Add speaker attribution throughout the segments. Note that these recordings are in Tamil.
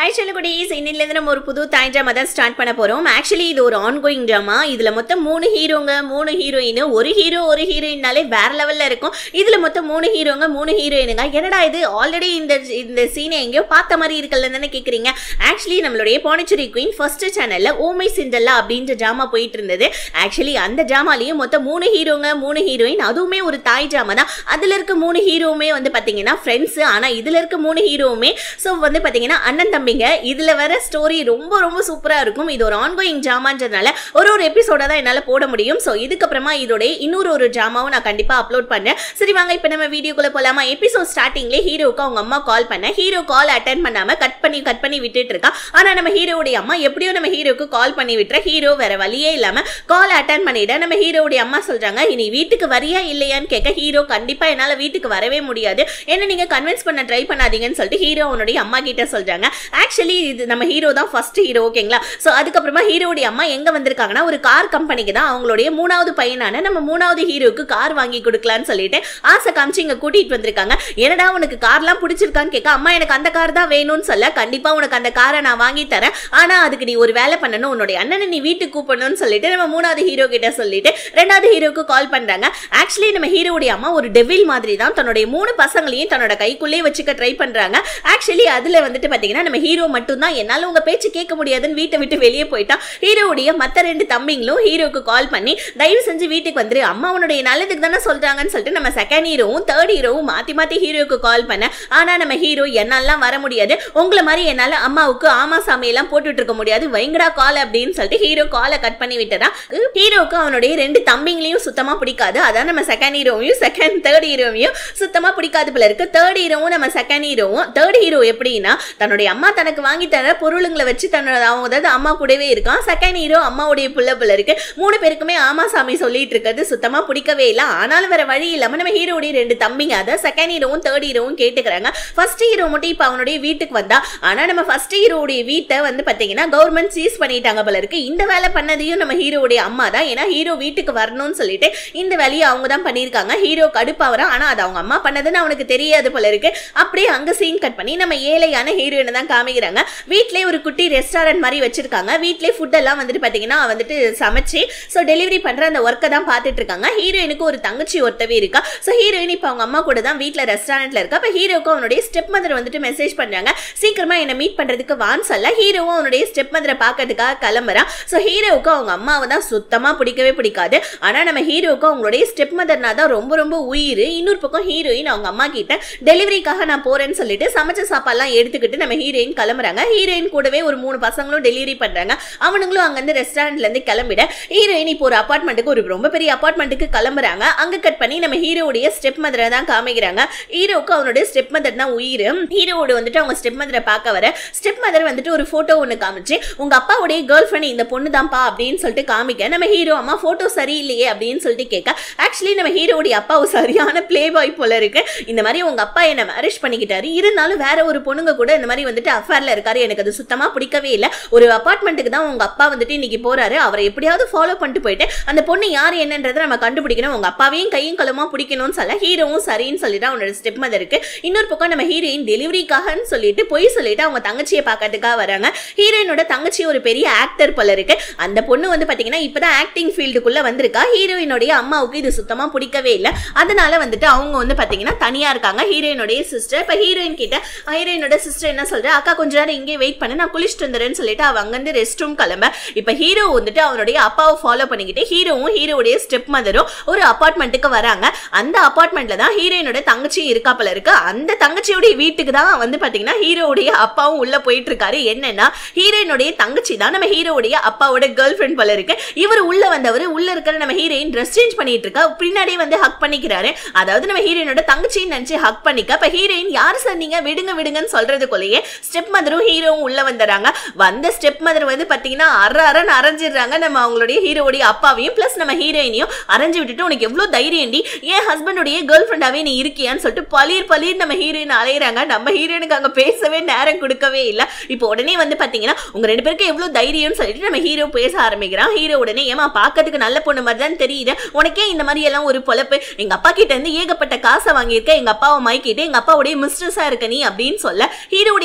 Speaker 1: ஹாய் செல்லுகுடீஸ் இன்னிலேருந்து நம்ம ஒரு புது தாய் ட்ராமா தான் ஸ்டார்ட் பண்ண போகிறோம் ஆக்சுவலி இது ஒரு ஆன்கோயிங் ட்ராமா இதில் மொத்தம் மூணு ஹீரோங்க மூணு ஹீரோயின் ஒரு ஹீரோ ஒரு ஹீரோயின்னாலே வேற லெவலில் இருக்கும் இதில் மொத்தம் மூணு ஹீரோங்க மூணு ஹீரோயினுங்க என்னடா இது ஆல்ரெடி இந்த இந்த சீனை எங்கேயோ பார்த்த மாதிரி இருக்கல தானே கேட்குறீங்க ஆக்சுவலி நம்மளுடைய பாண்டிச்சேரி குயின் ஃபர்ஸ்ட் சேனலில் ஓமை சிண்டல்லா அப்படின்ற ட்ராமா போயிட்டு இருந்தது ஆக்சுவலி அந்த ட்ராமாலையும் மொத்தம் மூணு ஹீரோங்க மூணு ஹீரோயின் அதுவுமே ஒரு தாய் ட்ராமா தான் அதில் இருக்க மூணு ஹீரோவுமே வந்து பார்த்தீங்கன்னா ஃப்ரெண்ட்ஸு ஆனால் இதில் இருக்க மூணு ஹீரோவுமே ஸோ வந்து பார்த்தீங்கன்னா அண்ணன் தம்பிங்க இதில் வர ஸ்டோரி ரொம்ப ரொம்ப சூப்பராக இருக்கும் இது ஒரு ஆன்கோயிங் ட்ராமான்றதுனால ஒரு ஒரு எபிசோட தான் என்னால் போட முடியும் ஸோ இதுக்கப்புறமா இதோடைய இன்னொரு ஒரு ட்ராமாவும் நான் கண்டிப்பாக அப்லோட் பண்ணேன் சரி வாங்க இப்போ நம்ம வீடியோக்குள்ளே போகலாமா எபிசோட் ஸ்டார்டிங்லேயே ஹீரோவுக்கு அவங்க அம்மா கால் பண்ண ஹீரோ கால் அட்டன் பண்ணாமல் கட் பண்ணி கட் பண்ணி விட்டுட்டு இருக்கா ஆனால் நம்ம ஹீரோவுடைய அம்மா எப்படியோ நம்ம ஹீரோவுக்கு கால் பண்ணி விட்டுற ஹீரோ வேற வழியே இல்லாமல் கால் அட்டன் பண்ணிட நம்ம ஹீரோவுடைய அம்மா சொல்கிறாங்க இனி வீட்டுக்கு வரியா இல்லையான்னு கேட்க ஹீரோ கண்டிப்பாக என்னால் வீட்டுக்கு வரவே முடியாது என்ன நீங்கள் கன்வின்ஸ் பண்ண ட்ரை பண்ணாதீங்கன்னு சொல்லிட்டு ஹீரோ அவனுடைய அம்மா கிட்ட சொல்கிறாங்க ஆக்சுவலி இது நம்ம ஹீரோ தான் ஃபர்ஸ்ட் ஹீரோ ஓகேங்களா ஸோ அதுக்கப்புறமா ஹீரோடைய அம்மா எங்கே வந்திருக்காங்கன்னா ஒரு கார் கம்பெனிக்கு தான் அவங்களுடைய மூணாவது பையனான நம்ம மூணாவது ஹீரோவுக்கு கார் வாங்கி கொடுக்கலான்னு சொல்லிட்டு ஆசை காமிச்சு இங்கே கூட்டிகிட்டு வந்திருக்காங்க என்னடா உனக்கு கார்லாம் பிடிச்சிருக்கான்னு கேட்க அம்மா எனக்கு அந்த கார் தான் வேணும்னு சொல்ல கண்டிப்பாக உனக்கு அந்த காரை நான் வாங்கி தரேன் ஆனால் அதுக்கு நீ ஒரு வேலை பண்ணணும் உன்னுடைய அண்ணனை நீ வீட்டுக்கு கூப்பிடணும்னு சொல்லிட்டு நம்ம மூணாவது ஹீரோ கிட்ட சொல்லிட்டு ரெண்டாவது ஹீரோக்கு கால் பண்ணுறாங்க ஆக்சுவலி நம்ம ஹீரோடைய அம்மா ஒரு டெவில் மாதிரி தான் தன்னுடைய மூணு பசங்களையும் தன்னோட கைக்குள்ளேயே வச்சுக்க ட்ரை பண்ணுறாங்க ஆக்சுவலி அதில் வந்துட்டு பார்த்தீங்கன்னா நம்ம ஹீரோ மட்டும்தான் என்னால் உங்கள் பேச்சு கேட்க முடியாதுன்னு வீட்டை விட்டு வெளியே போயிட்டா ஹீரோவுடைய மற்ற ரெண்டு தம்பிங்களும் ஹீரோக்கு கால் பண்ணி தயவு செஞ்சு வீட்டுக்கு வந்துரு அம்மா உன்னுடைய நல்லதுக்கு தானே சொல்கிறாங்கன்னு சொல்லிட்டு நம்ம செகண்ட் ஹீரோவும் தேர்ட் ஹீரோவும் மாற்றி மாற்றி ஹீரோக்கு கால் பண்ண ஆனால் நம்ம ஹீரோ என்னாலாம் வர முடியாது உங்களை மாதிரி என்னால் அம்மாவுக்கு ஆமா சாமியெல்லாம் போட்டுட்டு இருக்க முடியாது வைங்கடா கால் அப்படின்னு சொல்லிட்டு ஹீரோ காலை கட் பண்ணி விட்டுறான் ஹீரோக்கு அவனுடைய ரெண்டு தம்பிங்களையும் சுத்தமாக பிடிக்காது அதான் நம்ம செகண்ட் ஹீரோவையும் செகண்ட் தேர்ட் ஹீரோவையும் சுத்தமாக பிடிக்காது போல இருக்கு தேர்ட் ஹீரோவும் நம்ம செகண்ட் ஹீரோவும் தேர்ட் ஹீரோ எப்படின்னா தன்னுடைய அம்மா தனக்கு வாங்கி தர பொருளுங்களை வச்சு தன்னோட அவங்க அதாவது அம்மா கூடவே இருக்கான் செகண்ட் ஹீரோ அம்மாவுடைய புள்ள புள்ள இருக்கு மூணு பேருக்குமே ஆமா சாமி சொல்லிட்டு இருக்கிறது சுத்தமாக பிடிக்கவே இல்லை ஆனாலும் வேற வழி இல்லாமல் நம்ம ஹீரோடைய ரெண்டு தம்பிங்க அதை செகண்ட் ஹீரோவும் தேர்ட் ஹீரோவும் கேட்டுக்கிறாங்க ஃபர்ஸ்ட் ஹீரோ மட்டும் இப்போ அவனுடைய வீட்டுக்கு வந்தா ஆனால் நம்ம ஃபர்ஸ்ட் ஹீரோடைய வீட்டை வந்து பார்த்தீங்கன்னா கவர்மெண்ட் சீஸ் பண்ணிட்டாங்க போல இருக்கு இந்த வேலை பண்ணதையும் நம்ம ஹீரோடைய அம்மா தான் ஏன்னா ஹீரோ வீட்டுக்கு வரணும்னு சொல்லிட்டு இந்த வேலையை அவங்க தான் பண்ணியிருக்காங்க ஹீரோ கடுப்பாவறான் ஆனால் அது அவங்க அம்மா பண்ணதுன்னு அவனுக்கு தெரியாது போல இருக்கு அப்படியே அங்கே சீன் கட் பண்ணி நம்ம ஏழையான ஹீரோயினை தான் காமிக்கிறாங்க வீட்டிலே ஒரு குட்டி ரெஸ்டாரண்ட் மாதிரி வச்சிருக்காங்க வீட்டிலே ஃபுட்டெல்லாம் வந்துட்டு பார்த்தீங்கன்னா வந்துட்டு சமைச்சு ஸோ டெலிவரி பண்ணுற அந்த ஒர்க்கை தான் பார்த்துட்டு இருக்காங்க ஹீரோயினுக்கு ஒரு தங்கச்சி ஒருத்தவே இருக்கா ஸோ ஹீரோயின் இப்போ அவங்க அம்மா கூட தான் வீட்டில் ரெஸ்டாரண்ட்ல இருக்கா அப்போ ஹீரோக்கும் அவனுடைய ஸ்டெப் மதர் வந்துட்டு மெசேஜ் பண்ணுறாங்க சீக்கிரமா என்னை மீட் பண்ணுறதுக்கு வான்னு சொல்ல ஹீரோவும் அவனுடைய ஸ்டெப் மதரை பார்க்கறதுக்காக கிளம்புறான் ஸோ ஹீரோவுக்கு அவங்க அம்மாவை தான் சுத்தமாக பிடிக்கவே பிடிக்காது ஆனால் நம்ம ஹீரோவுக்கு அவங்களுடைய ஸ்டெப் மதர்னா தான் ரொம்ப ரொம்ப உயிர் இன்னொரு பக்கம் ஹீரோயின் அவங்க அம்மா கிட்ட டெலிவரிக்காக நான் போறேன்னு சொல்லிட்டு சமைச்ச சாப்பாடுலாம் எடுத்துக்கிட்டு நம்ம ஹீரோயின் கிளம்புறாங்க ஹீரோயின் கூடவே ஒரு மூணு பசங்களும் டெலிவரி பண்றாங்க அவனுங்களும் அங்கேருந்து ரெஸ்டாரண்ட்ல இருந்து கிளம்பிட ஹீரோயின் இப்போ ஒரு அப்பார்ட்மெண்ட்டுக்கு ஒரு ரொம்ப பெரிய அப்பார்ட்மெண்ட்டுக்கு கிளம்புறாங்க அங்க கட் பண்ணி நம்ம ஹீரோவுடைய ஸ்டெப் மதரை தான் காமிக்கிறாங்க ஹீரோவுக்கு அவனுடைய ஸ்டெப் மதர் தான் உயிர் ஹீரோவோட வந்துட்டு அவங்க ஸ்டெப் மதரை பார்க்க வர ஸ்டெப் மதர் வந்துட்டு ஒரு போட்டோ ஒன்று காமிச்சு உங்க அப்பாவுடைய கேர்ள் ஃப்ரெண்ட் இந்த பொண்ணு தான்ப்பா அப்படின்னு சொல்லிட்டு காமிக்க நம்ம ஹீரோ அம்மா போட்டோ சரியில்லையே அப்படின்னு சொல்லிட்டு கேட்க ஆக்சுவலி நம்ம ஹீரோவுடைய அப்பாவும் சரியான பிளே பாய் போல இருக்கு இந்த மாதிரி உங்க அப்பா என்ன மேரேஜ் பண்ணிக்கிட்டாரு இருந்தாலும் வேற ஒரு பொண்ணுங்க கூட இந்த மாதிரி வந்துட்டு அஃபேர்ல இருக்காரு எனக்கு அது சுத்தமா பிடிக்கவே இல்லை ஒரு அப்பார்ட்மெண்ட்டுக்கு தான் உங்க அப்பா வந்துட்டு இன்னைக்கு போறாரு அவரை எப்படியாவது ஃபாலோ பண்ணிட்டு போயிட்டு அந்த பொண்ணு யார் என்னன்றதை நம்ம கண்டுபிடிக்கணும் உங்க அப்பாவையும் கையும் களுமா பிடிக்கணும்னு சொல்ல ஹீரோவும் சரின்னு சொல்லிட்டு அவனோட ஸ்டெப் மதர் இருக்கு இன்னொரு பக்கம் நம்ம ஹீரோயின் டெலிவரிக்காகன்னு சொல்லிட்டு பொய் சொல்லிட்டு அவங்க தங்கச்சியை பார்க்கறதுக்காக வராங்க ஹீரோயினோட தங்கச்சி ஒரு பெரிய ஆக்டர் போல இருக்கு அந்த பொண்ணு வந்து பாத்தீங்கன்னா இப்பதான் ஆக்டிங் ஃபீல்டுக்குள்ள வந்திருக்கா ஹீரோயினுடைய அம்மாவுக்கு இது சுத்தமா பிடிக்கவே இல்லை அதனால வந்துட்டு அவங்க வந்து பாத்தீங்கன்னா தனியா இருக்காங்க ஹீரோயினுடைய சிஸ்டர் இப்ப ஹீரோயின் கிட்ட ஹீரோயினோட சிஸ்டர் என்ன சொல்ற அக்கா கொஞ்ச நேரம் இங்கே வெயிட் பண்ணு நான் குளிச்சுட்டு வந்துடுறேன்னு சொல்லிட்டு அவ அங்கிருந்து ரெஸ்ட் ரூம் கிளம்ப இப்ப ஹீரோ வந்துட்டு அவனுடைய அப்பாவை ஃபாலோ பண்ணிக்கிட்டு ஹீரோவும் ஹீரோவுடைய ஸ்டெப் மதரும் ஒரு அபார்ட்மெண்ட்டுக்கு வராங்க அந்த அபார்ட்மெண்ட்ல தான் ஹீரோயினோட தங்கச்சி இருக்காப்பல இருக்கு அந்த தங்கச்சியோடைய வீட்டுக்கு தான் வந்து பாத்தீங்கன்னா ஹீரோவுடைய அப்பாவும் உள்ள போயிட்டு இருக்காரு என்னன்னா ஹீரோயினுடைய தங்கச்சி தான் நம்ம ஹீரோவுடைய அப்பாவோட கேர்ள் ஃப்ரெண்ட் போல இருக்கு இவர் உள்ள வந்தவர் உள்ள இருக்கிற நம்ம ஹீரோயின் ட்ரெஸ் சேஞ்ச் பண்ணிட்டு இருக்கா பின்னாடியே வந்து ஹக் பண்ணிக்கிறாரு அதாவது நம்ம ஹீரோயினோட தங்கச்சின்னு நினைச்சு ஹக் பண்ணிக்க அப்ப ஹீரோயின் யார் சார் நீங்க விடுங்க விடுங்கன்னு சொல்றதுக்குள்ளேயே ஸ்டெப் மதரும் ஹீரோவும் உள்ள வந்துடுறாங்க வந்த ஸ்டெப் மதர் வந்து பாத்தீங்கன்னா அற அறன்னு அரைஞ்சிடுறாங்க நம்ம அவங்களுடைய ஹீரோவுடைய அப்பாவையும் பிளஸ் நம்ம ஹீரோயினையும் அரைஞ்சு விட்டுட்டு உனக்கு எவ்வளவு தைரியம்டி என் ஹஸ்பண்டுடைய கேர்ள் ஃப்ரெண்டாவே நீ இருக்கியான்னு சொல்லிட்டு பளிர் பளிர் நம்ம ஹீரோயின் அலையிறாங்க நம்ம ஹீரோயினுக்கு அங்க பேசவே நேரம் கொடுக்கவே இல்லை இப்போ உடனே வந்து பாத்தீங்கன்னா உங்க ரெண்டு பேருக்கு எவ்வளவு தைரியம்னு சொல்லிட்டு நம்ம ஹீரோ பேச ஆரம்பிக்கிறான் ஹீரோ உடனே ஏமா பார்க்கறதுக்கு நல்ல பொண்ணு மாதிரி தான் தெரியுது உனக்கே இந்த மாதிரி எல்லாம் ஒரு பொழப்பு எங்க அப்பா கிட்ட இருந்து ஏகப்பட்ட காசை வாங்கியிருக்க எங்க அப்பாவை மைக்கிட்டு எங்க அப்பாவுடைய மிஸ்டர்ஸா இருக்க நீ அப்படின்னு சொல்ல ஹீரோடைய அப்பாவும்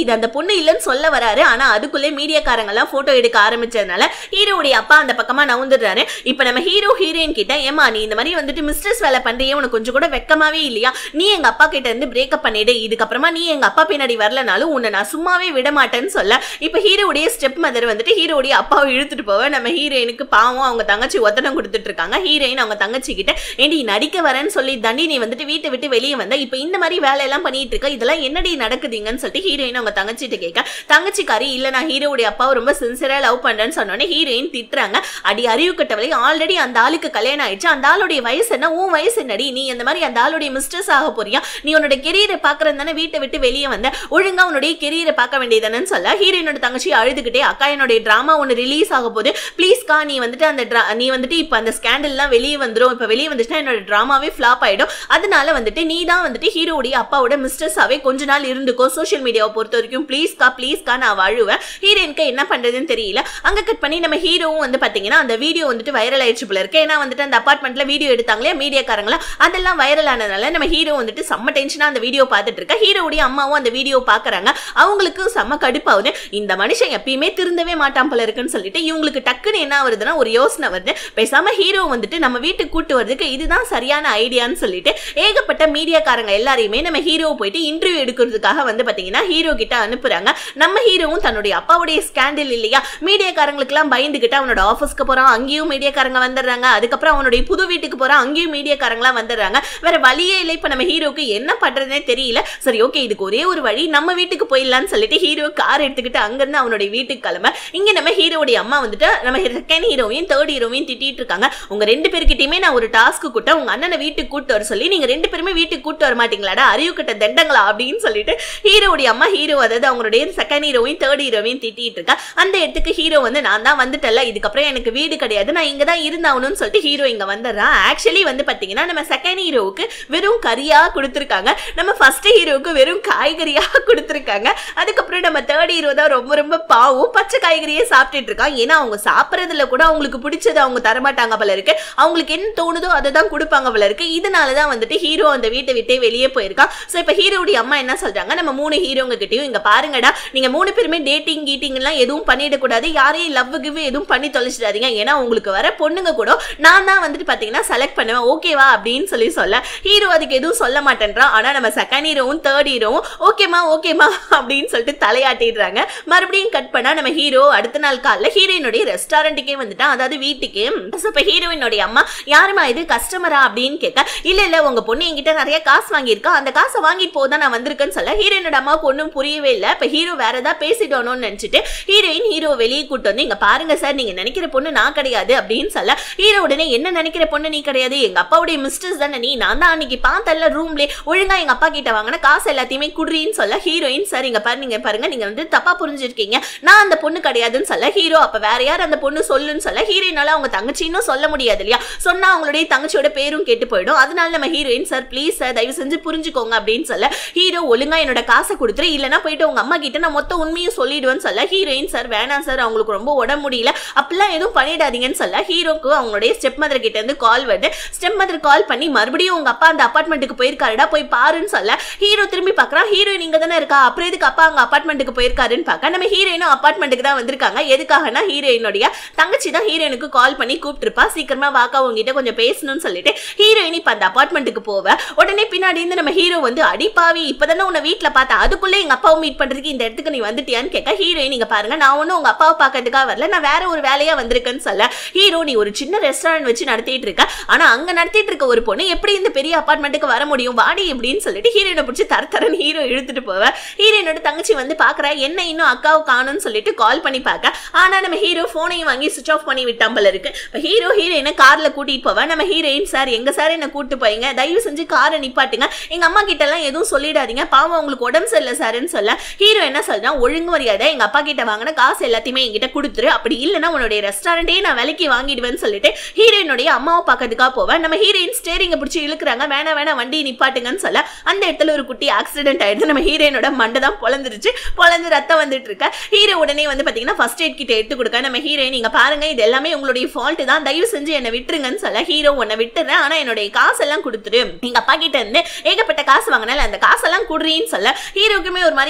Speaker 1: இது அந்த பொண்ணு இல்லைன்னு சொல்ல வராரு ஆனா அதுக்குள்ளே மீடியாக்காரங்க எல்லாம் போட்டோ எடுக்க ஆரம்பிச்சதுனால ஹீரோவுடைய அப்பா அந்த பக்கமா நவுந்துடுறாரு இப்ப நம்ம ஹீரோ ஹீரோயின் கிட்ட ஏமா நீ இந்த மாதிரி வந்துட்டு மிஸ்டர்ஸ் வேலை பண்றியே உனக்கு கொஞ்சம் கூட வெக்கமாவே இல்லையா நீ எங்க அப்பா கிட்ட இருந்து பிரேக்கப் பண்ணிடு இதுக்கப்புறமா நீ எங்க அப்பா பின்னாடி வரலனாலும் உன்னை நான் சும்மாவே விட மாட்டேன்னு சொல்ல இப்ப ஹீரோவுடைய ஸ்டெப் மதர் வந்துட்டு ஹீரோடைய அப்பாவை இழுத்துட்டு போவ நம்ம ஹீரோயினுக்கு பாவம் அவங்க தங்கச்சி ஒத்தனம் கொடுத்துட்டு இருக்காங்க ஹீரோயின் அவங்க தங்கச்சி கிட்ட ஏண்டி நடிக்க வரேன்னு சொல்லி தண்டி நீ வந்துட்டு வீட்டை விட்டு வெளியே வந்த இப்ப இந்த மாதிரி வேலையெல்லாம் பண்ணிட்டு இருக்க இதெல்லாம் என்னடி நடக்குதுங்கன்னு சொல்லிட்டு ஹீரோயின் அவங்க தங்கச்சிட்ட கேட்க தங்கச்சிக்காரி இல்ல நான் ஹீரோவுடைய அப்பாவை ரொம்ப சின்சியரா லவ் பண்றேன்னு சொன்னோன்னே ஹீரோயின் திட்டுறாங்க அடி அறிவு கட்டவளை ஆல்ரெடி அந்த ஆளுக்கு கல்யாணம் ஆயிடுச்சு அந்த ஆளுடைய வயசு என்ன உன் வயசு என்னடி நீ இந்த மாதிரி அந்த ஆளுடைய மிஸ்டர்ஸ் ஆக போறியா நீ உன்னோட கெரியரை பாக்குறது தானே வீட்டை விட்டு வெளியே வந்த ஒழுங்கா உன்னுடைய கெரியரை பார்க்க வேண்டியதானு சொல்ல ஹீரோயினோட தங்கச்சி அழுதுகிட்டே அக்கா என்னுடைய டிராமா ஒன்று ரிலீஸ் ஆக போகுது ப்ளீஸ்க்கா நீ வந்துட்டு அந்த dra- நீ வந்துட்டு இப்போ அந்த ஸ்கேண்டல்லாம் வெளியே வந்துடும் இப்போ வெளியே வந்துச்சுன்னா என்னோட டிராமாவே ஃப்ளாப் ஆயிடும் அதனால வந்துட்டு நீ தான் வந்துட்டு ஹீரோடைய அப்பாவோட மிஸ்டர்ஸாவே கொஞ்ச நாள் இருந்துக்கோ சோஷியல் மீடியாவை பொறுத்த வரைக்கும் ப்ளீஸ்க்கா ப்ளீஸ்க்கா நான் வாழுவேன் ஹீரோயினுக்கு என்ன பண்றதுன்னு தெரியல அங்க கட் பண்ணி நம்ம ஹீரோவும் வந்து பாத்தீங்கன்னா அந்த வீடியோ வந்துட்டு வைரல் ஆயிடுச்சு போல இருக்கு ஏன்னா வந்துட்டு அந்த அபார்ட்மெண்ட்ல வீடியோ எடுத்தாங்களே மீடியாக்காரங்களா அதெல்லாம் வைரல் ஆனதுனால நம்ம ஹீரோ வந்துட்டு செம்ம டென்ஷனா அந்த வீடியோ பார்த்துட்டு இருக்க ஹீரோவுடைய அம்மாவும் அந்த வீடியோ பாக்குறாங்க அவங்களுக்கு செம்ம கடுப்பாகுது இந்த மனுஷன் எப்பயுமே திருந்தவே மாட்டான் போல இருக்குன்னு சொல்லிட்டு இவங்களுக்கு டக்குன்னு என்ன வருதுன்னா ஒரு யோசனை வருது பேசாம ஹீரோ வந்துட்டு நம்ம வீட்டுக்கு கூட்டு வரதுக்கு இதுதான் சரியான ஐடியான்னு சொல்லிட்டு ஏகப்பட்ட மீடியாக்காரங்க எல்லாரையுமே நம்ம ஹீரோ போயிட்டு இன்டர்வியூ எடுக்கிறதுக்காக வந்து பாத்தீங்கன்னா ஹீரோ கிட்ட அனுப்புறாங்க நம்ம ஹீரோவும் தன்னுடைய அப்பாவுடைய ஸ்கேண்டில் இல்லையா மீடியாக்காரங்களுக்குலாம் பயந்துகிட்டு அவனோட ஆஃபீஸ்க்கு போறான் அங்கேயும் மீடியாக்காரங்க வந்துடுறாங்க அதுக்கப்புறம் அவனுடைய புது வீட்டுக்கு போறான் அங்கேயும் மீடியாக்காரங்களாம் வந்துடுறாங்க வேற வழியே இல்லை இப்ப நம்ம ஹீரோக்கு என்ன பண்றதுனே தெரியல சரி ஓகே இதுக்கு ஒரே ஒரு வழி நம்ம வீட்டுக்கு போயிடலாம்னு சொல்லிட்டு ஹீரோ கார் எடுத்துக்கிட்டு அங்கிருந்து அவனுடைய வீட்டுக்கு கிளம்ப இங்க நம்ம ஹீரோவுடைய அம்மா வந்துட்டு நம்ம செகண்ட் ஹீரோவையும் தேர்ட் ஹீரோவையும் திட்டிட்டு இருக்காங்க உங்க ரெண்டு பேர்கிட்டயுமே நான் ஒரு டாஸ்க் கூட்ட உங்க அண்ணனை வீட்டுக்கு கூட்டு வர சொல்லி நீங்க ரெண்டு பேருமே வீட்டுக்கு கூட்டு வர மாட்டீங்களாடா அறிவு கட்ட தண்டங்களா அப்படின்னு சொல்லிட்டு ஹீரோவுடைய அம்மா ஹீரோ அதாவது அவங்களுடைய செகண்ட் ஹீரோவையும் தேர்ட் ஹீரோவையும் திட்டிட்டு இருக்கா அந்த இடத்துக்கு ஹீரோ வந்து நான் தான் வந்துட்டல இதுக்கப்புறம் எனக்கு வீடு கிடையாது நான் இங்க தான் இருந்தாகணும்னு சொல்லிட்டு ஹீரோ இங்க வந்துடுறான் ஆக்சுவலி வந்து பாத்தீங்கன்னா நம்ம செகண்ட் ஹீரோவுக்கு வெறும் கறியா கொடுத்துருக்காங்க நம்ம ஃபர்ஸ்ட் ஹீரோவுக்கு வெறும் காய்கறியா கொடுத்துருக்காங்க அதுக்கப்புறம் நம்ம தேர்ட் ஹீரோ தான் ரொம்ப ரொம்ப பாவம் பச்சை காய்கறியே சாப்பிட்டுட்டு இருக்கான் ஏன்னா அவங்க சாப்பிட்றதுல கூட அவங்களுக்கு பிடிச்சது அவங்க தரமாட்டாங்க போல இருக்கு அவங்களுக்கு என்ன தோணுதோ அதை தான் கொடுப்பாங்க போல இருக்கு இதனால தான் வந்துட்டு ஹீரோ அந்த வீட்டை விட்டே வெளியே போயிருக்கான் ஸோ இப்போ ஹீரோடைய அம்மா என்ன சொல்றாங்க நம்ம மூணு ஹீரோங்க கிட்டயும் இங்க பாருங்கடா நீங்க மூணு பேருமே டேட்டிங் கீட்டிங் எல்லாம் எதுவும் பண்ணிடக்கூடாது யாரையும் லவ் கிவ் எதுவும் பண்ணி தொலைச்சிடாதீங்க ஏன்னா உங்களுக்கு வர பொண்ணுங்க கூட நான் தான் வந்துட்டு பாத்தீங்கன்னா செலக்ட் பண்ணுவேன் ஓகேவா அப்படின்னு சொல்லி சொல்ல ஹீரோ அதுக்கு எதுவும் சொல்ல மாட்டேன்றான் ஆனா நம்ம செகண்ட் ஹீரோவும் தேர்ட் ஹீரோவும் ஓகேமா ஓகேமா அப்படின்னு சொல்லிட்டு தலையாட்டிடுறாங்க மறுபடியும் கட் பண்ணா நம்ம ஹீரோ அடுத்த நாள் காலைல ஹீரோயினுடைய ரெஸ்டாரண்ட்டுக்கே வந்துட்டான் அதாவது வீட்டுக்கே ஸோ இப்போ ஹீரோயினுடைய அம்மா யாருமா இது கஸ்டமரா அப்படின்னு கேட்க இல்ல இல்ல உங்க பொண்ணு என்கிட்ட நிறைய காசு வாங்கியிருக்கா அந்த காசை வாங்கிட்டு போதான் நான் வந்திருக்கேன்னு சொல்ல ஹீரோயினோட அம்மாவுக்கு ஒன்றும் புரியவே இல்லை இப்போ ஹீரோ வேற ஏதாவது பேசிட்டோனோன்னு நினைச்சிட்டு ஹீரோயின் ஹீரோ வெளியே கூட்டு வந்து இங்க பாருங்க சார் நீங்க நினைக்கிற பொண்ணு நான் கிடையாது அப்படின்னு சொல்ல ஹீரோ உடனே என்ன நினைக்கிற பொண்ணு நீ கிடையாது எங்க அப்பாவுடைய மிஸ்டர்ஸ் தானே நீ நான் தான் அன்னைக்கு பார்த்தல ரூம்ல ஒழுங்கா எங்க அப்பா கிட்ட வாங்கின காசு எல்லாத்தையுமே குடுறின்னு சொல்ல ஹீரோயின் சார் இங்க பாருங்க பாருங்க நீங்க வந்து தப்பா புரிஞ்சிருக்கீங்க நான் அந்த பொண்ணு கிடையாதுன்னு சொல்ல ஹீரோ அப்ப வேற யார் அந்த பொண்ணு சொல்லுன்னு சொல்ல ஹீரோயினால அவங்க தங்கச்சின்னு சொல்ல முடியாது இல்லையா சொன்னா அவங்களுடைய தங்கச்சியோட பேரும் கெட்டு போயிடும் அதனால நம்ம ஹீரோயின் சார் ப்ளீஸ் சார் தயவு செஞ்சு புரிஞ்சுக்கோங்க அப்படின்னு சொல்ல ஹீரோ ஒழுங்கா என்னோட காசை கொடுத்துரு இல்லைன்னா போயிட்டு உங்க அம்மா கிட்ட நான் மொத்த உண்மையும் சொல்லிடுவேன்னு சொல்ல ஹீரோயின் சார் வேணாம் சார் அவங்களுக்கு ரொம்ப உடம்பு முடியல அப்படிலாம் எதுவும் பண்ணிடாதீங்கன்னு சொல்ல ஹீரோக்கு அவங்களுடைய ஸ்டெப் மதர் கிட்ட இருந்து கால் வருது ஸ்டெப் மதர் கால் பண்ணி மறுபடியும் உங்க அப்பா அந்த அபார்ட்மெண்ட்டுக்கு போயிருக்காருடா போய் பாருன்னு சொல்ல ஹீரோ திரும்பி பார்க்கறான் ஹீரோயின் இங்க தானே இருக்கா அப்புறம் எதுக்கு அப்பா அங்க அபார்ட்மெண்ட்டுக்கு போயிருக்காருன்னு பார்க்க நம்ம ஹீரோயினும் அபார்ட்மெண்ட்டுக்கு தான் வந்திருக்காங்க எதுக்காகனா ஹீரோயினுடைய தங்கச்சி தான் ஹீரோயினுக்கு கால் பண்ணி கூப்பிட்டுருப்பா சீக்கிரமா வாக்கா உங்ககிட்ட கொஞ்சம் பேசணும்னு சொல்லிட்டு ஹீரோயின் இப்ப அந்த அபார்ட்மெண்ட்டுக்கு போவ உடனே பின்னாடி இருந்து நம்ம ஹீரோ வந்து அடிப்பாவி இப்பதானே உன்னை வீட்ல பார்த்தேன் அதுக்குள்ளே எங்க அப்பாவை மீட் பண்றதுக்கு இந்த இடத்துக்கு நீ வந்துட்டியான்னு கேட்க ஹீரோயின் நீங்க பாருங்க நான் ஒன்னும் உங்க அப்பாவை பார்க்கறதுக்காக வரல நான் வேற ஒரு வேலையா வந்திருக்கேன்னு சொல்ல ஹீரோ நீ ஒரு சின்ன ரெஸ்டாரண்ட் வச்சு நடத்திட்டு இருக்க ஆனா அங்க நடத்திட்டு இருக்க ஒரு பொண்ணு எப்படி இந்த பெரிய அபார்ட்மெண்ட்டுக்கு வர முடியும் வாடி அப்படின்னு சொல்லிட்டு ஹீரோயினை பிடிச்சி தர தரன்னு ஹீரோ இழுத்துட்டு போவ ஹீரோயினோட தங்கச்சி வந்து பாக்குறா என்ன இன்னும் அக்காவை காணும்னு சொல்லிட்டு கால் பண்ணி பார்க்க ஆனா நம்ம ஹீரோ போனையும் வாங்கி சுவிச் ஆஃப் பண்ணி விட்டான் போல இருக்கு இப்போ ஹீரோ ஹீரோயினை கார்ல கூட்டிட்டு போவா நம்ம ஹீரோயின் சார் எங்க சார் என்ன கூட்டு போயிங்க தயவு செஞ்சு காரை நிப்பாட்டுங்க எங்க அம்மா கிட்ட எல்லாம் எதுவும் சொல்லிடாதீங்க பாவம் உங்களுக்கு உடம்பு சரியில்லை சார்னு சொல்ல ஹீரோ என்ன சொல்றான் ஒழுங்கு மரியாதை எங்க அப்பா கிட்ட வாங்கின காசு எல்லாத்தையுமே என்கிட்ட கொடுத்துரு அப்படி இல்லைன்னா உன்னுடைய ரெஸ்டாரண்டே நான் விலைக்கு வாங்கிடுவேன்னு சொல்லிட்டு ஹீரோயினுடைய அம்மாவை பார்க்கறதுக்காக போவேன் நம்ம ஹீரோயின் ஸ்டேரிங்க பிடிச்சி இழுக்கிறாங்க வேணா வேணா வண்டி நிப்பாட்டுங்கன்னு சொல்ல அந்த இடத்துல ஒரு குட்டி ஆக்சிடென்ட் ஆயிடுது நம்ம ஹீரோயினோட மண்டை தான் பொழந்துருச்சு பொழந்து ரத்தம் வந்துட்டு இருக்க ஹீரோ உடனே வந்து பாத்தீங்கன்னா ஃபர்ஸ்ட் எய்ட் கிட்ட எடுத்து கொடுக்க நம்ம ஹீரோயின் நீங்க பாருங்க இது எல்லாமே உங்களுடைய ஃபால்ட் தான் தயவு செஞ்சு என்னை விட்டுருங்கன்னு சொல்ல ஹீரோ உன்னை விட்டுறேன் ஆனா என்னுடைய காசெல்லாம் கொடுத்துரு எங்க அப்பா கிட்ட இருந்து ஏகப்பட்ட காசு வாங்கினால அந்த காசெல்லாம் குடுறீன்னு சொல்ல ஹீரோக்குமே ஒரு மாதிரி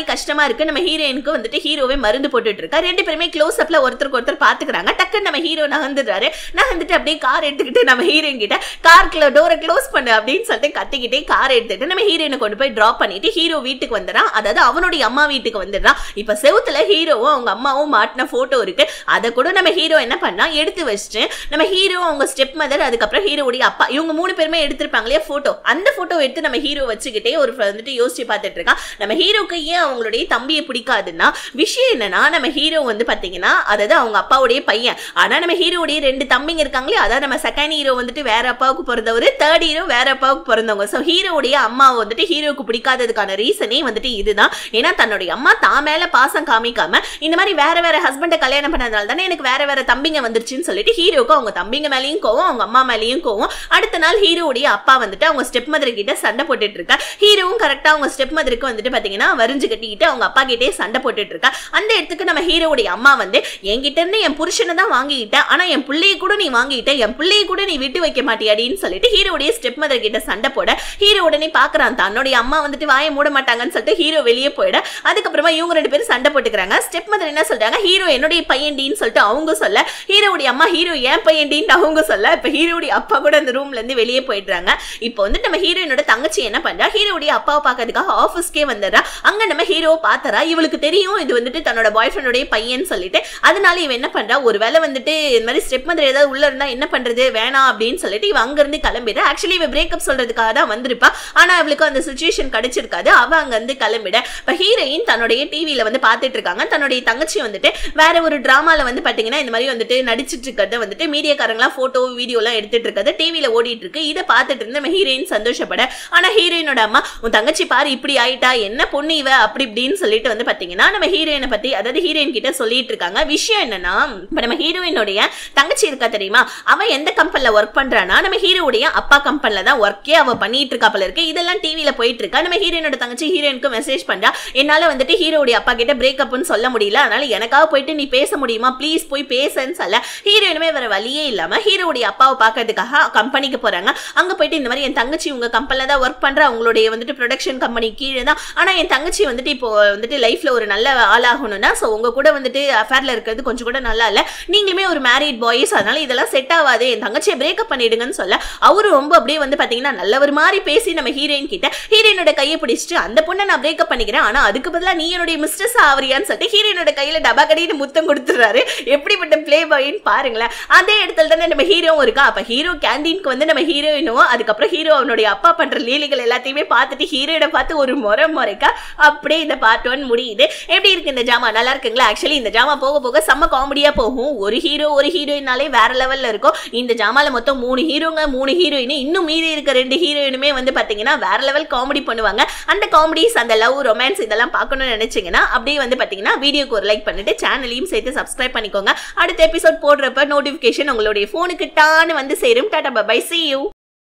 Speaker 1: கஷ்டமா இருக்கு நம்ம ஹீரோயினுக்கு வந்துட்டு ஹீரோவே மருந்து போட்டுட்டு இருக்கா ரெண்டு பேருமே க்ளோஸ் அப்ல ஒருத்தருக்கு ஒருத்தர் பாத்துக்கிறாங்க டக்குன்னு நம்ம ஹீரோ நகர்ந்துடுறாரு நகர்ந்துட்டு அப்படியே கார் எடுத்துக்கிட்டு நம்ம ஹீரோயின் கிட்ட கார் டோரை க்ளோஸ் பண்ணு அப்படின்னு சொல்லிட்டு கத்திக்கிட்டே கார் எடுத்துட்டு நம்ம ஹீரோயினை கொண்டு போய் டிராப் பண்ணிட்டு ஹீரோ வீட்டுக்கு வந்துடுறான் அதாவது அவனுடைய அம்மா வீட்டுக்கு வந்துடுறான் இப்ப செவுத்துல ஹீரோவும் அவங்க அம்மாவும் மாட்டின போட்டோ இருக்கு அதை கூட நம்ம ஹீரோ என்ன பண்ணா எடுத்து வச்சுட்டு நம்ம ஹீரோ அவங்க ஸ்டெப் மதர் அதுக்கப்புறம் ஹீரோவுடைய அப்பா இவங்க மூணு பேருமே எடுத்திருப்பாங்க இல்லையா போட்டோ அந்த போட்டோ எடுத்து நம்ம ஹீரோ வச்சுக்கிட்டே ஒரு வந்துட்டு யோசிச்சு பார்த்துட்டு இருக்கான் நம்ம ஹீரோக்கு ஏன் அவங்களுடைய தம்பியை பிடிக்காதுன்னா விஷயம் என்னன்னா நம்ம ஹீரோ வந்து பாத்தீங்கன்னா அதாவது அவங்க அப்பாவுடைய பையன் ஆனா நம்ம ஹீரோவுடைய ரெண்டு தம்பிங்க இருக்காங்களே அதாவது நம்ம செகண்ட் ஹீரோ வந்துட்டு வேற அப்பாவுக்கு பிறந்தவர் தேர்ட் ஹீரோ வேற அப்பாவுக்கு பிறந்தவங்க ஸோ ஹீரோவுடைய அம்மா வந்துட்டு ஹீரோவுக்கு பிடிக்காததுக்கான ரீசனே வந்துட்டு இதுதான் ஏன்னா தன்னுடைய அம்மா தான் மேல பாசம் காமிக்காம இந்த மாதிரி வேற வேற ஹஸ்பண்டை கல்யாணம் பண்ணதுனால தானே எனக்கு வேற வேற தம்பிங்க வந்துருச்சுன்னு சொல்லிட்டு ஹீரோக்கு அவங்க தம்பிங்க மேலேயும் கோவம் அவங்க அம்மா மேலேயும் கோவம் அடுத்த நாள் ஹீரோவுடைய அப்பா வந்துட்டு அவங்க ஸ்டெப் மதர் கிட்ட சண்டை போட்டுட்டு இருக்கா ஹீரோவும் கரெக்டா அவங்க ஸ்டெப் மதருக்கு வந்துட்டு பாத்தீங்கன்னா வரிஞ்சு கட்டிக்கிட்டு அவங்க அப்பா கிட்டே சண்டை போட்டுட்டு இருக்கா அந்த இடத்துக்கு நம்ம ஹீரோவுடைய அம்மா வந்து என்கிட்ட இருந்து என் புருஷனை தான் வாங்கிக்கிட்ட ஆனா என் பிள்ளையை கூட நீ வாங்கிக்கிட்ட என் பிள்ளையை கூட நீ விட்டு வைக்க மாட்டியாடின்னு சொல்லிட்டு ஹீரோவுடைய ஸ்டெப் மதர் கிட்ட சண்டை போட ஹீரோ உடனே பாக்குறான் தன்னுடைய அம்மா வந்துட்டு வாயை மூட மாட்டாங்கன்னு சொல்லிட்டு ஹீரோ வெளியே போயிட அதுக்கப்புறமா இவங்க ரெண்டு பேரும் சண்டை போட்டுக்கிறாங்க ஸ்டெப் மதர் என்ன சொல்றாங்க ஹீரோ என்னுடைய பையன்டின்னு சொல்லிட்டு அவங்க சொல்ல ஹீரோவுடைய அம்மா ஹீரோ ஏன் பையன்டின்னு அவங்க சொல்ல இப்ப ஹீரோவுடைய அப்பா கூட அந்த ரூம்ல இருந்து வெளியே போயிடுறாங்க இப்போ வந்து நம்ம ஹீரோயினோட தங்கச்சி என்ன பண்றா ஹீரோவுடைய அப்பாவை பார்க்கறதுக்காக ஆஃபீஸ்க்கே வந்துடுறா அங்க நம்ம ஹீரோவை பார்த்தறா இவளுக்கு தெரியும் இது வந்துட்டு தன்னோட பாய் ஃப்ரெண்டுடைய பையன் சொல்லிட்டு அதனால இவ என்ன பண்றா ஒரு வேளை வந்துட்டு இந்த மாதிரி ஸ்டெப் மதர் ஏதாவது உள்ள இருந்தா என்ன பண்றது வேணாம் அப்படின்னு சொல்லிட்டு இவ அங்க இருந்து கிளம்பிடுறா ஆக்சுவலி இவ பிரேக்கப் சொல்றதுக்காக தான் வந்திருப்பா ஆனா அவளுக்கு அந்த சுச்சுவேஷன் கிடைச்சிருக்காது அவ அங்க இருந்து கிளம்பிட இப்ப ஹீரோயின் தன்னுடைய டிவியில வந்து பார்த்துட்டு இருக்காங்க தன்னுடைய தங்கச்சி வந்துட்டு வேற ஒரு டிராமால வந்து பாத்தீங்கன்னா இந்த மாதிரி வந்துட்டு நடிச்சிட்டு இருக்கிறத வந்துட்டு மீடியாக்காரங்களாம் போட்டோ வீடியோ எல்லாம் எடுத்துட்டு இருக்கிறது டிவியில ஓடிட்டு இருக்கு இதை பார்த்துட்டு இருந்து நம்ம ஹீரோயின் சந்தோஷப்பட ஆனா ஹீரோயினோட அம்மா உன் தங்கச்சி பாரு இப்படி ஆயிட்டா என்ன பொண்ணு இவ அப்படி இப்படின்னு சொல்லிட்டு வந்து பாத்தீங்கன்னா நம்ம ஹீரோயினை பத்தி அதாவது ஹீரோயின் கிட்ட சொல்லிட்டு இருக்காங்க விஷயம் என்னன்னா இப்ப நம்ம ஹீரோயினுடைய தங்கச்சி இருக்கா தெரியுமா அவ எந்த கம்பெனில ஒர்க் பண்றானா நம்ம ஹீரோவுடைய அப்பா கம்பெனில தான் ஒர்க்கே அவ பண்ணிட்டு இருக்கா போல இருக்கு இதெல்லாம் டிவியில போயிட்டு இருக்கா நம்ம ஹீரோயினோட தங்கச்சி ஹீரோயினுக்கு மெசேஜ் பண்றா என்னால வந்துட்டு ஹீரோவுடைய அப்பா கிட்ட பிரேக்கப்னு சொல்ல முடியல அதனால எனக்காக போயிட்டு நீ பேச முடியுமா ப்ளீஸ் போய் பேசுன்னு சொல்ல ஹீரோயினுமே வேற வழியே இல்லாம ஹீரோவுடைய அப்பாவை பார்க்கறதுக்காக கம்பெனிக்கு போறாங்க அங்க போயிட்டு இந்த மாதிரி என் தங்கச்சி உங்க கம்பெனில தான் ஒர்க் பண்றா உங்களுடைய வந்துட்டு ப்ரொடக்ஷன் கம்பெனி கீழே தான் ஆனா என் தங்கச்சி வந்துட்டு இப்போ வந்துட்டு லைஃப்ல ஒரு நல்ல ஆளாகணும்னா ஸோ உங்க கூட வந்துட்டு அஃபேர்ல இருக்கிறது கொஞ்சம் கூட நல்லா இல்ல நீங்களுமே ஒரு மேரிட் பாய்ஸ் அதனால இதெல்லாம் செட் ஆகாது என் தங்கச்சியை பிரேக்கப் பண்ணிடுங்கன்னு சொல்ல அவரு ரொம்ப அப்படியே வந்து பாத்தீங்கன்னா நல்லவர் மாதிரி பேசி நம்ம ஹீரோயின் கிட்ட ஹீரோயினோட கையை பிடிச்சிட்டு அந்த பொண்ணை நான் பிரேக்கப் பண்ணிக்கிறேன் ஆனா அதுக்கு பதிலா நீ என்னுடைய மிஸ்டர்ஸ் ஆவறியான்னு சொல்லிட்டு ஹீரோயினோட கையில டபா கடின்னு முத்தம் கொடுத்துறாரு எப்படிப்பட்ட பிளே பாயின்னு பாருங்களேன் அதே இடத்துல தானே நம்ம ஹீரோவும் இருக்கா அப்ப ஹீரோ கேண்டீனுக்கு வந்து நம்ம ஹீரோயினும் அதுக்கப்புறம் ஹீரோ அவனுடைய அப்பா பண்ற லீலைகள் எல்லாத்தையுமே பார்த்துட்டு ஹீரோயினை பார்த்து ஒரு முறை முறைக்கா அப்படியே இந்த பார்ட் ஒன் முடியுது எப்படி இருக்கு இந்த ஜாமா நல்லா இருக்குங்களா ஆக்சுவலி இந்த ஜாமா போக போக செம்ம காமெடியா போகும் ஒரு ஹீரோ ஒரு ஹீரோயினாலே வேற லெவல்ல இருக்கும் இந்த ஜாமால மொத்தம் மூணு ஹீரோங்க மூணு ஹீரோயின் இன்னும் மீதி இருக்க ரெண்டு ஹீரோயினுமே வந்து பாத்தீங்கன்னா வேற லெவல் காமெடி பண்ணுவாங்க அந்த காமெடிஸ் அந்த லவ் ரொமான்ஸ் இதெல்லாம் பார்க்கணும்னு நினைச்சீங்கன்னா அப்படியே வந்து பாத்தீங்கன்னா வீடியோக்கு ஒரு லைக் பண்ணிட்டு சேனலையும் சேர்த்து சப்ஸ்கிரைப் பண்ணிக்கோங்க அடுத்த எபிசோட் போடுறப்ப நோட்டிபிகேஷன் உங்களுடைய போனுக்கு டான்னு வந்து சேரும் டாடா பை சி யூ